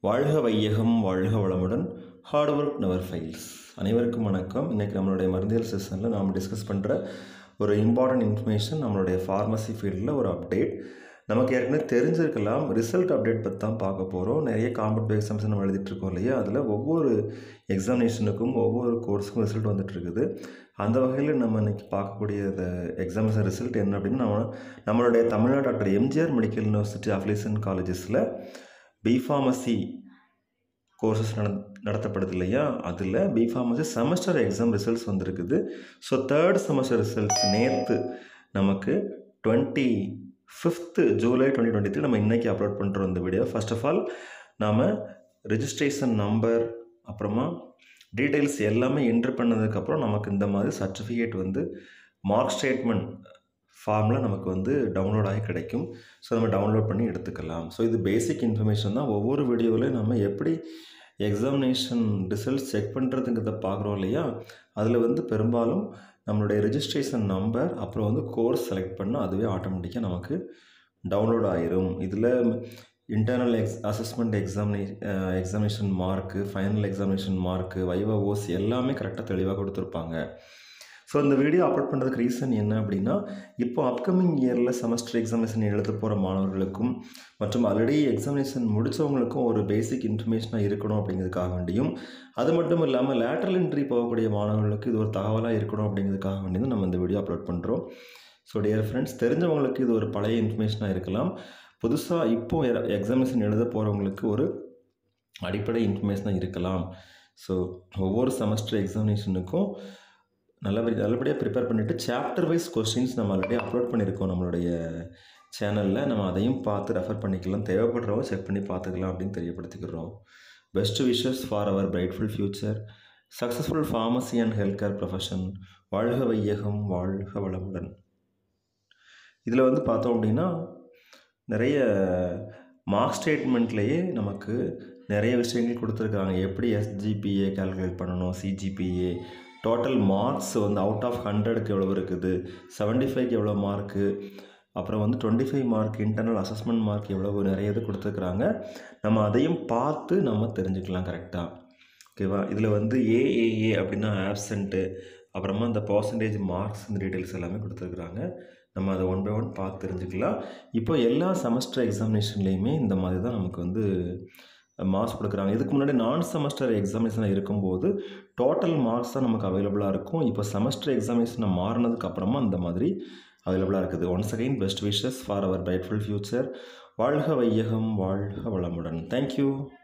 வாழ்க வையகம் வாழ்க வளமுடன் ஹார்ட் ஒர்க் நவர் ஃபைல்ஸ் அனைவருக்கும் வணக்கம் இன்றைக்கி நம்மளுடைய மருந்தியல் செஷனில் நாம் டிஸ்கஸ் பண்ணுற ஒரு இம்பார்ட்டன்ட் இன்ஃபர்மேஷன் நம்மளுடைய ஃபார்மசி ஃபீல்டில் ஒரு அப்டேட் நமக்கு ஏற்கனவே தெரிஞ்சிருக்கலாம் ரிசல்ட் அப்டேட் பற்றி தான் பார்க்க போகிறோம் நிறைய காம்படிட்டிவ் எக்ஸாம்ஸ் நம்ம எழுதிட்டுருக்கோம் இல்லையா அதில் ஒவ்வொரு எக்ஸாமினேஷனுக்கும் ஒவ்வொரு கோர்ஸுக்கும் ரிசல்ட் வந்துட்டு இருக்குது அந்த வகையில் நம்ம இன்றைக்கி பார்க்கக்கூடிய இந்த எக்ஸாமினேஷன் ரிசல்ட் என்ன அப்படின்னு நம்ம நம்மளுடைய Tamil Nadu doctor MGR medical university affiliation காலேஜஸில் பிஃபார்மசி கோர்சஸ் நட நடத்தப்படுது இல்லையா அதில் பிஃபார்மசி செமஸ்டர் எக்ஸாம் ரிசல்ட்ஸ் வந்திருக்குது ஸோ தேர்ட் செமஸ்டர் ரிசல்ட்ஸ் நேற்று நமக்கு twenty fifth July twenty twenty three நம்ம இன்றைக்கி அப்லோட் பண்ணுறோம் இந்த வீடியோ ஃபர்ஸ்ட் ஆஃப் ஆல் நாம் ரிஜிஸ்ட்ரேஷன் நம்பர் அப்புறமா டீட்டெயில்ஸ் எல்லாமே என்ட்ரு பண்ணதுக்கப்புறம் நமக்கு இந்த மாதிரி சர்டிஃபிகேட் வந்து மார்க் ஸ்டேட்மெண்ட் ஃபார்மில் நமக்கு வந்து டவுன்லோட் ஆகி கிடைக்கும் ஸோ நம்ம டவுன்லோட் பண்ணி எடுத்துக்கலாம் ஸோ இது பேசிக் இன்ஃபர்மேஷன் தான் ஒவ்வொரு வீடியோவிலையும் நம்ம எப்படி எக்ஸாமினேஷன் ரிசல்ட்ஸ் செக் பண்ணுறதுங்கிறத பார்க்குறோம் இல்லையா அதில் வந்து பெரும்பாலும் நம்மளுடைய ரெஜிஸ்ட்ரேஷன் நம்பர் அப்புறம் வந்து கோர்ஸ் செலக்ட் பண்ணால் அதுவே ஆட்டோமேட்டிக்காக நமக்கு டவுன்லோட் ஆயிரும் இதில் internal ex assessment examine examination mark final examination mark viva voce எல்லாமே கரெக்டாக தெளிவாக கொடுத்துருப்பாங்க ஸோ இந்த வீடியோ அப்லோட் பண்ணுறதுக்கு ரீசன் என்ன அப்படின்னா இப்போ அப்கமிங் இயரில் செமஸ்டர் எக்ஸாமினேஷன் எழுத போகிற மாணவர்களுக்கும் மற்றும் ஆல்ரெடி எக்ஸாமினேஷன் முடித்தவங்களுக்கும் ஒரு பேசிக் இன்ஃபர்மேஷனாக இருக்கணும் அப்படிங்கிறதுக்காக வேண்டியும் அது மட்டும் இல்லாமல் லேட்ரல் என்ட்ரி போகக்கூடிய மாணவர்களுக்கு இது ஒரு தகவலாக இருக்கணும் அப்படிங்கிறதுக்காக வேண்டியும் நம்ம இந்த வீடியோ அப்லோட் பண்ணுறோம் ஸோ டியர் ஃப்ரெண்ட்ஸ் தெரிஞ்சவங்களுக்கு இது ஒரு பழைய இன்ஃபர்மேஷனாக இருக்கலாம் புதுசாக இப்போ எக்ஸாமினேஷன் எழுத போகிறவங்களுக்கு ஒரு அடிப்படை இன்ஃபர்மேஷனாக இருக்கலாம் ஸோ ஒவ்வொரு செமஸ்டர் எக்ஸாமினேஷனுக்கும் நல்லபடி நல்லபடியாக ப்ரிப்பேர் பண்ணிவிட்டு சாப்டர் வைஸ் கொஸ்டின்ஸ் நம்ம ஆல்ரெடி அப்லோட் பண்ணியிருக்கோம் நம்மளுடைய சேனலில் நம்ம அதையும் பார்த்து ரெஃபர் பண்ணிக்கலாம் தேவைப்படுறவங்க செக் பண்ணி பார்த்துக்கலாம் அப்படின்னு தெரியப்படுத்திக்கிறோம் best wishes for our brightful future successful pharmacy and health care profession வாழ்க வையகம் வாழ்க வளமுடன் இதில் வந்து பார்த்தோம் அப்படின்னா நிறைய மார்க் ஸ்டேட்மெண்ட்லேயே நமக்கு நிறைய விஷயங்கள் கொடுத்துருக்காங்க எப்படி எஸ்ஜிபிஏ கால்குலேட் பண்ணணும் சிஜிபிஏ டோட்டல் மார்க்ஸ் வந்து அவுட் ஆஃப் ஹண்ட்ரடுக்கு எவ்வளோ இருக்குது செவன்ட்டி ஃபைவ்க்கு எவ்வளோ மார்க்கு அப்புறம் வந்து twenty five mark internal assessment mark எவ்வளோ நிறைய இது கொடுத்துருக்குறாங்க நம்ம அதையும் பார்த்து நம்ம தெரிஞ்சுக்கலாம் கரெக்டாக ஓகேவா இதில் வந்து ஏஏஏ அப்படின்னா ஆப்சண்ட்டு அப்புறமா இந்த பர்சன்டேஜ் மார்க்ஸ் இந்த டீட்டெயில்ஸ் எல்லாமே கொடுத்துருக்குறாங்க நம்ம அதை ஒன் பை ஒன் பார்த்து தெரிஞ்சுக்கலாம் இப்போ எல்லா செமஸ்டர் எக்ஸாமினேஷன்லேயுமே இந்த மாதிரி தான் நமக்கு வந்து மார்க்ஸ் கொடுக்குறாங்க இதுக்கு முன்னாடி நான் செமஸ்டர் எக்ஸாமினேஷன் இருக்கும்போது டோட்டல் மார்க்ஸ் தான் நமக்கு அவைலபிளாக இருக்கும் இப்போ செமஸ்டர் எக்ஸாமினேஷனை மாறினதுக்கு அப்புறமா இந்த மாதிரி அவைலபிளாக இருக்குது once again best wishes for our brightful future வாழ்க வையகம் வாழ்க வளமுடன் தேங்க்யூ